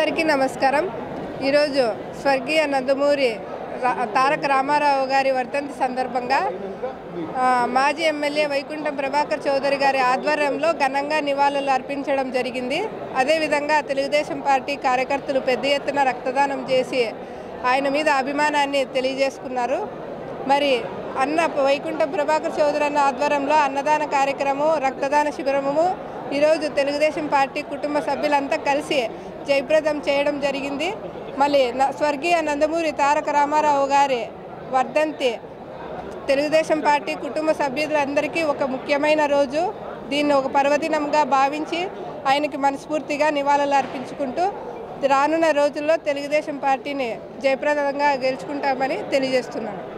అందరికీ నమస్కారం ఈరోజు స్వర్గీయ నందమూరి రా- తారక రామారావు గారి వర్ధంతి సందర్భంగా ఆ, మాజీ ఎమ్మెల్యే వైకుంఠం ప్రభాకర్ చౌదరి గారి ఆధ్వర్యంలో ఘనంగా నివాళులు అర్పించడం జరిగింది అదేవిధంగా తెలుగుదేశం పార్టీ కార్యకర్తలు పెద్ద ఎత్తున రక్తదానం చేసి ఆయన మీద అభిమానాన్ని తెలియజేసుకున్నారు మరి అన్న వైకుంఠం ప్రభాకర్ చౌదరి అన్న ఆధ్వర్యంలో అన్నదాన కార్యక్రమం రక్తదాన శిబిరము ఈరోజు తెలుగుదేశం పార్టీ కుటుంబ సభ్యులంతా కలిసి జయప్రదం చేయడం జరిగింది మళ్ళీ న- స్వర్గీయ నందమూరి తారక రామారావు గారి వర్ధంతి తెలుగుదేశం పార్టీ కుటుంబ సభ్యులందరికీ ఒక ముఖ్యమైన రోజు దీన్ని ఒక పర్వదినంగా భావించి ఆయనకి మనస్ఫూర్తిగా నివాళులు అర్పించుకుంటూ రానున్న రోజుల్లో తెలుగుదేశం పార్టీని జయప్రదంగా గెలుచుకుంటామని తెలియజేస్తున్నాను